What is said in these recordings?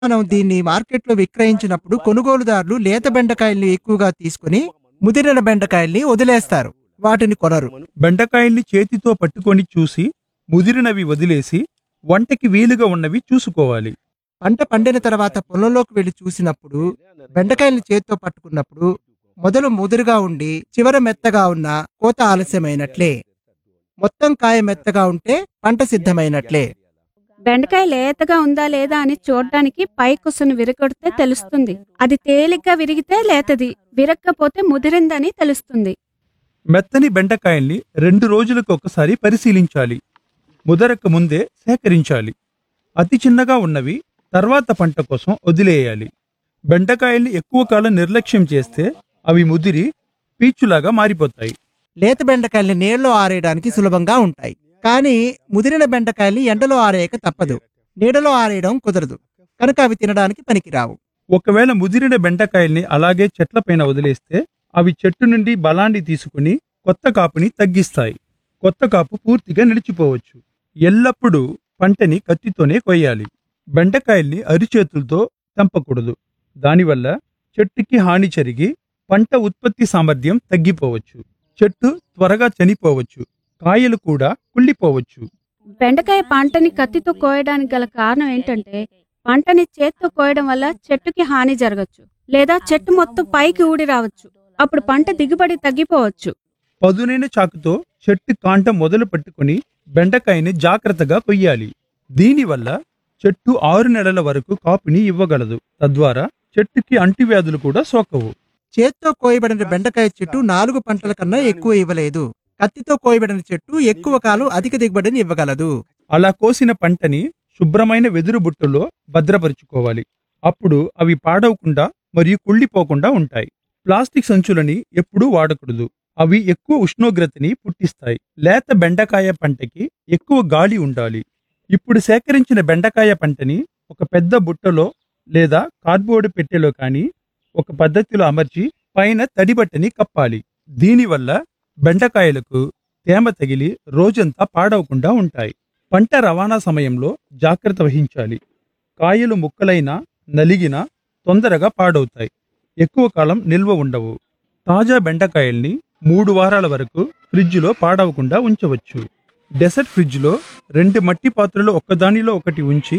మనం దీన్ని మార్కెట్లో విక్రయించినప్పుడు కొనుగోలుదారులు లేత బెండకాయల్ని ఎక్కువగా తీసుకుని ముదిరిన బెండకాయల్ని వదిలేస్తారు వాటిని కొనరు బెండకాయల్ని చేతితో పట్టుకొని చూసి ముదిరినవి వదిలేసి వంటకి వీలుగా ఉన్నవి చూసుకోవాలి పంట పండిన తర్వాత పొలంలోకి వెళ్లి చూసినప్పుడు బెండకాయల్ని చేతితో పట్టుకున్నప్పుడు మొదలు ముదురుగా ఉండి చివర మెత్తగా ఉన్న కోత ఆలస్యమైనట్లే మొత్తం కాయ మెత్తగా ఉంటే పంట సిద్ధమైనట్లే బెండకాయ లేతగా ఉందా లేదా అని చూడడానికి పై కుసను విరగొడితే తెలుస్తుంది అది తేలిగ్గా విరిగితే లేతది విరక్కపోతే ముదిరిందని తెలుస్తుంది మెత్తని బెండకాయల్ని రెండు రోజులకు ఒకసారి పరిశీలించాలి ముదరక ముందే సేకరించాలి అతి చిన్నగా ఉన్నవి తర్వాత పంట కోసం వదిలేయాలి బెండకాయల్ని ఎక్కువ కాలం నిర్లక్ష్యం చేస్తే అవి ముదిరి పీచులాగా మారిపోతాయి లేత బెండకాయల్ని నీళ్ళలో ఆరేయడానికి సులభంగా ఉంటాయి కానీ ముదిరిన బెండకాయల్ని ఎండలో ఆరేయక తప్పదు నీడలో ఆరేయడం కుదరదు కనుక అవి తినడానికి పనికిరావు ఒకవేళ ముదిరిన బెండకాయల్ని అలాగే చెట్లపైన వదిలేస్తే అవి చెట్టు నుండి బలాన్ని తీసుకుని కొత్త కాపుని తగ్గిస్తాయి కొత్త కాపు పూర్తిగా నిలిచిపోవచ్చు ఎల్లప్పుడూ పంటని కత్తితోనే కొయ్యాలి బెండకాయల్ని అరిచేతులతో తెంపకూడదు దానివల్ల చెట్టుకి హాని జరిగి పంట ఉత్పత్తి సామర్థ్యం తగ్గిపోవచ్చు చెట్టు త్వరగా చనిపోవచ్చు కాయలు కూడా కుళ్ళిపోవచ్చు బెండకాయ పంటని కత్తితో కోయడానికి గల కారణం ఏంటంటే పంటని చేత్తో కోయడం వల్ల చెట్టుకి హాని జరగచ్చు లేదా చెట్టు మొత్తం పైకి ఊడి రావచ్చు అప్పుడు పంట దిగుబడి తగ్గిపోవచ్చు పదునైన చాకుతో చెట్టు కాంట మొదలు పట్టుకుని బెండకాయని జాగ్రత్తగా కొయ్యాలి దీనివల్ల చెట్టు ఆరు నెలల వరకు కాపుని ఇవ్వగలదు తద్వారా చెట్టుకి అంటువ్యాధులు కూడా సోకవు చేత్తో కోయబడిన బెండకాయ చెట్టు నాలుగు పంటల కన్నా ఎక్కువ ఇవ్వలేదు కత్తితో కోయబడిన చెట్టు ఎక్కువ కాలం అధిక దిగుబడిని ఇవ్వగలదు అలా కోసిన పంటని శుభ్రమైన వెదురు బుట్టలో భద్రపరుచుకోవాలి అప్పుడు అవి పాడవకుండా మరియు కుళ్ళిపోకుండా ఉంటాయి ప్లాస్టిక్ సంచులని ఎప్పుడూ వాడకూడదు అవి ఎక్కువ ఉష్ణోగ్రతని పుట్టిస్తాయి లేత బెండకాయ పంటకి ఎక్కువ గాలి ఉండాలి ఇప్పుడు సేకరించిన బెండకాయ పంటని ఒక పెద్ద బుట్టలో లేదా కార్డ్బోర్డ్ పెట్టెలో కానీ ఒక పద్ధతిలో అమర్చి పైన తడిబట్టని కప్పాలి దీనివల్ల బెండకాయలకు తేమ తగిలి రోజంతా పాడవకుండా ఉంటాయి పంట రవాణా సమయంలో జాగ్రత్త వహించాలి కాయలు ముక్కలైనా నలిగినా తొందరగా పాడవుతాయి ఎక్కువ కాలం నిల్వ ఉండవు తాజా బెండకాయల్ని మూడు వారాల వరకు ఫ్రిడ్జ్లో పాడవకుండా ఉంచవచ్చు డెసర్ట్ ఫ్రిడ్జ్లో రెండు మట్టి పాత్రలు ఒక్కదానిలో ఒకటి ఉంచి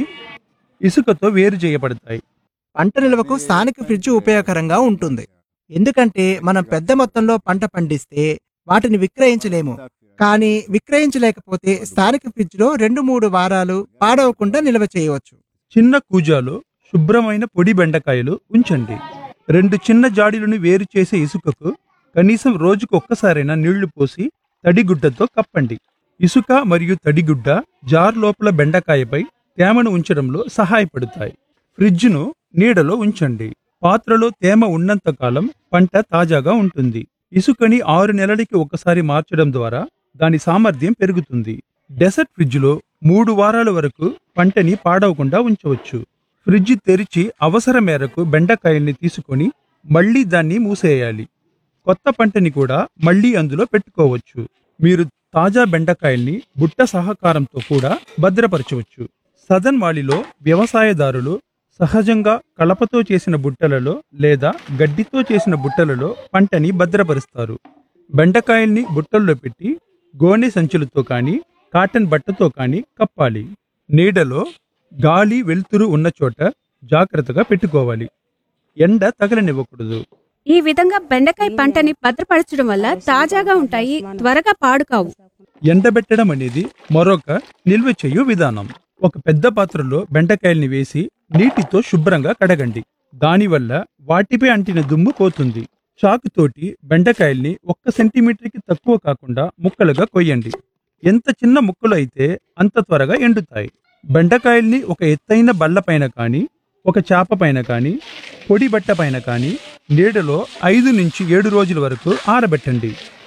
ఇసుకతో వేరు చేయబడతాయి పంట నిల్వకు స్థానిక ఫ్రిడ్జ్ ఉపయోగకరంగా ఉంటుంది ఎందుకంటే మనం పెద్ద మొత్తంలో పంట పండిస్తే వాటిని విక్రయించలేము కానీ విక్రయించలేకపోతే స్థానిక ఫ్రిడ్జ్లో రెండు మూడు వారాలు పాడవకుండా నిల్వ చేయవచ్చు చిన్న కూజాలో శుభ్రమైన పొడి బెండకాయలు ఉంచండి రెండు చిన్న జాడీలను వేరు చేసే ఇసుకకు కనీసం రోజుకు ఒక్కసారైనా నీళ్లు పోసి తడిగుడ్డతో కప్పండి ఇసుక మరియు తడిగుడ్డ జార్ లోపల బెండకాయపై తేమను ఉంచడంలో సహాయపడతాయి ఫ్రిడ్జ్ను నీడలో ఉంచండి పాత్రలో తేమ ఉన్నంత కాలం పంట తాజాగా ఉంటుంది ఇసుకని ఆరు నెలలకి ఒకసారి మార్చడం ద్వారా దాని సామర్థ్యం పెరుగుతుంది డెసర్ట్ ఫ్రిడ్జ్లో మూడు వారాల వరకు పంటని పాడవకుండా ఉంచవచ్చు ఫ్రిడ్జ్ తెరిచి అవసరం మేరకు బెండకాయల్ని తీసుకొని మళ్ళీ దాన్ని మూసేయాలి కొత్త పంటని కూడా మళ్ళీ అందులో పెట్టుకోవచ్చు మీరు తాజా బెండకాయల్ని బుట్ట సహకారంతో కూడా భద్రపరచవచ్చు సదన్ వాలిలో వ్యవసాయదారులు సహజంగా కలపతో చేసిన బుట్టలలో లేదా గడ్డితో చేసిన బుట్టలలో పంటని భద్రపరుస్తారు బెండకాయల్ని బుట్టల్లో పెట్టి గోనె సంచులతో కానీ కాటన్ బట్టతో కానీ కప్పాలి నీడలో గాలి వెలుతురు ఉన్న చోట జాగ్రత్తగా పెట్టుకోవాలి ఎండ తగలనివ్వకూడదు ఈ విధంగా బెండకాయ పంటని భద్రపరచడం వల్ల తాజాగా ఉంటాయి త్వరగా పాడు కావు ఎండబెట్టడం అనేది మరొక నిల్వ చేయు విధానం ఒక పెద్ద పాత్రలో బెండకాయల్ని వేసి నీటితో శుభ్రంగా కడగండి దానివల్ల వాటిపై అంటిన దుమ్ము పోతుంది చాకుతోటి బెండకాయల్ని ఒక్క సెంటీమీటర్కి తక్కువ కాకుండా ముక్కలుగా కొయ్యండి ఎంత చిన్న ముక్కలు అయితే అంత త్వరగా ఎండుతాయి బెండకాయల్ని ఒక ఎత్తైన బల్ల పైన కానీ ఒక చాప పైన కానీ పొడి బట్ట పైన కానీ నీడలో ఐదు నుంచి ఏడు రోజుల వరకు ఆరబెట్టండి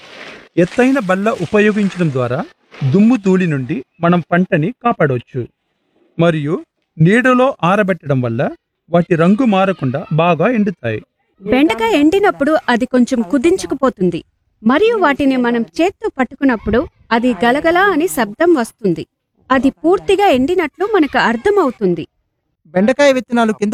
ఎత్తైన బల్ల ఉపయోగించడం ద్వారా దుమ్ము ధూళి నుండి మనం పంటని కాపాడవచ్చు మరియు నీడలో ఆరబెట్టడం వల్ల వాటి రంగు మారకుండా బాగా ఎండుతాయి బెండకాయ ఎండినప్పుడు అది కొంచెం కుదించుకుపోతుంది మరియు వాటిని మనం చేత్తో పట్టుకున్నప్పుడు అది గలగల అని శబ్దం వస్తుంది అది పూర్తిగా ఎండినట్లు మనకు అర్థమవుతుంది బెండకాయ విత్తనాలు కింద